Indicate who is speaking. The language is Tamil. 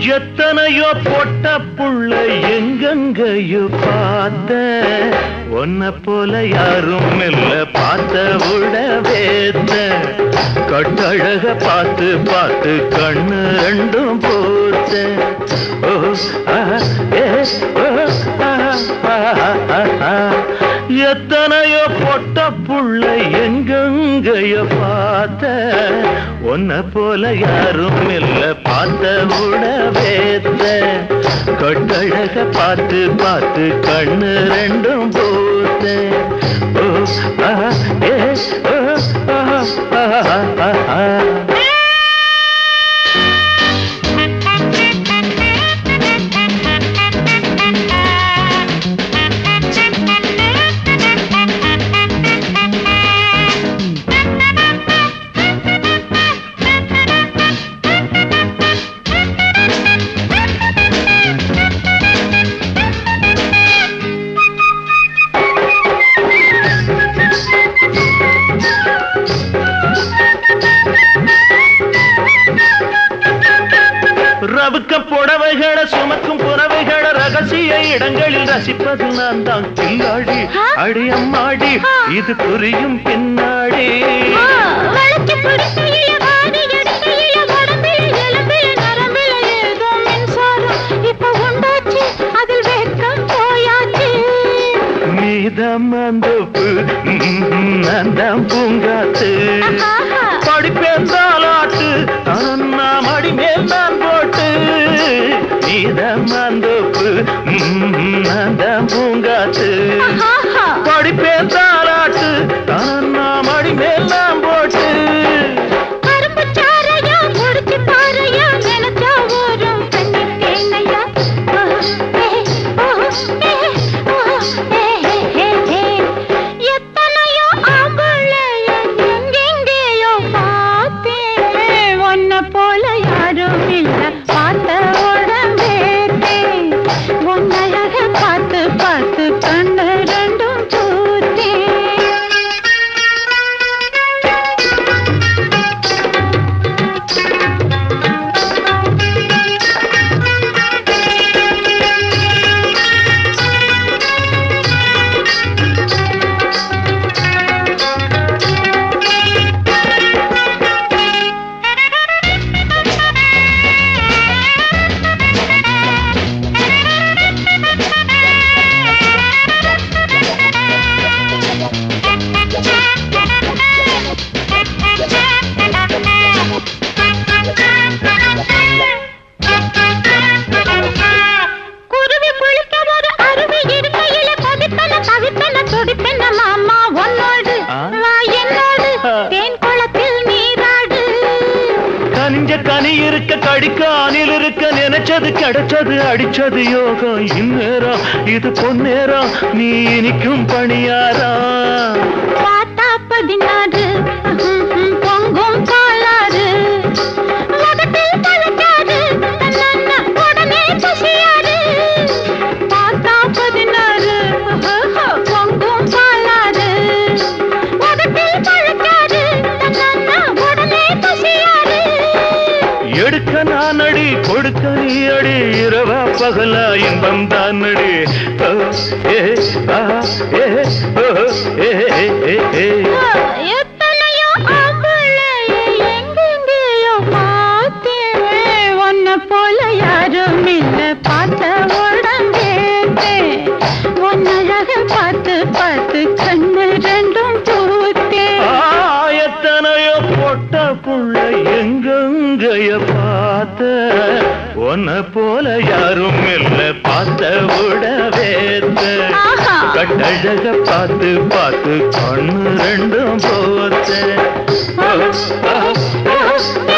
Speaker 1: எத்தனையோ பொட்ட புள்ள எங்கெங்கையோ பார்த்த உன்னை போல யாரும் இல்ல பார்த்த விட வேத்த கட்டழக பார்த்து பார்த்து கண்ணு ரெண்டும் போத்த ஓ ஆஹா, ஏ, ஓ, ஆஹா, ஆஹா, ஆஹா. எத்தனையோ பொட்ட புள்ள எங்கெங்கையோ பார்த்த உன்னை போல யாரும் இல்ல பார்த்த உடவேத்த கட்டழக பார்த்து பார்த்து கண்ணு ரெண்டும் போத்த ஓ ஆஹா, ஏ, ஓ, ஆஹா, ஆஹா, ஆஹா. ரவுக்க புடவைகளை சுமக்கும் புறவைகளை ரகசிய இடங்களில் ரசிப்பது நான் தான் கில்லாடி அடி அம்மாடி இது புரியும் பின்னாடி
Speaker 2: வளைச்சு பிடிக்கையில வாரி எடுக்கையில உடம்பில் எலும்பில் நரம்பில் ஏதோ மின்சாரம் இப்ப உண்டாச்சு அதில் வெட்கம் போயாச்சு
Speaker 1: நீதம் அந்தோப்பு நான் தான் பூங்காத்து
Speaker 2: ஆஹா.
Speaker 1: படிப்பேந்தாலாட்டு நான் அடி மேல் நான் போட்டு நீதம் அந்தோப்பு நான் தான் பூங்காத்து
Speaker 2: ஆஹா.
Speaker 1: படிப்பேன் தாலாட்டு நான் அடி மேல் நான் போட்டு
Speaker 2: கரும்புச் சாறையா, முடிச்சு பாறையா, நினைச்சா ஊரும் கண்ணீர் தேனையா. ஓ, ஏ, ஓ, ஏ, ஓ, ஏ, ஏ, ஏ, ஏ. எத்தனையோ ஆம்பளைய எங்கெங்கேயோ பார்த்தேன். உன்னை போல யாரும் இல்ல பார்த்த உடம்பேத்தே உன்னழக பார்த்து பார்த்து கண்ணு ரெண்டும் பூத்தேன் குருவி குளிக்க ஒரு அருவி இருக்கையில கொதிப்பென தவிப்பென துடிப்பென மாமா உன்னோடு
Speaker 1: ஆ?
Speaker 2: வா என்னோடு
Speaker 1: ஆ.
Speaker 2: தேன் குளத்தில் நீராடு
Speaker 1: கனிஞ்ச கனி இருக்க கடிக்க அணில் இருக்க நினைச்சது கிடைச்சது அடிச்சது யோகம் இந்நேரம் இது பொன்னேரம் நீ இனிக்கும் பணியாரா
Speaker 2: பார்த்தா பதினாறு ம்ஹும், ம்ஹும், பொங்கும் காலாறு முகத்தில் பழக்காறு தன்னன்னா உடனே பசியாறு பார்த்தா பதினாறு ஓஹோ, பொங்கும் காலாறு முகத்தில் பழக்காறு தன்னன்னா உடனே பசியாறு
Speaker 1: எடுக்க நான் அடி கொடுக்க நீ அடி இரவா பகலா இன்பம் தான் அடி ஓ, ஏ, ஆ, ஏ, ஓ, ஏ, ஏ, ஏ, ஏ.
Speaker 2: எத்தனையோ ஆம்பளைய எங்கெங்கேயோ பார்த்தேன். உன்னை போல யாரும் இல்ல பார்த்த உடம்பேத்தே. உன்னழக பார்த்து பார்த்து கண்ணு ரெண்டும் பூத்தேன்.
Speaker 1: ஆ, எத்தனையோ பொட்ட புள்ள எங்கெங்கைய பார்த்த உன்னை போல யாரும் இல்ல பார்த்த விடவேத்த
Speaker 2: ஆஹா.
Speaker 1: கட்டழக பார்த்து பார்த்து கண்ணு ரெண்டும் போத்த
Speaker 2: ஓ, ஓ, ஓ,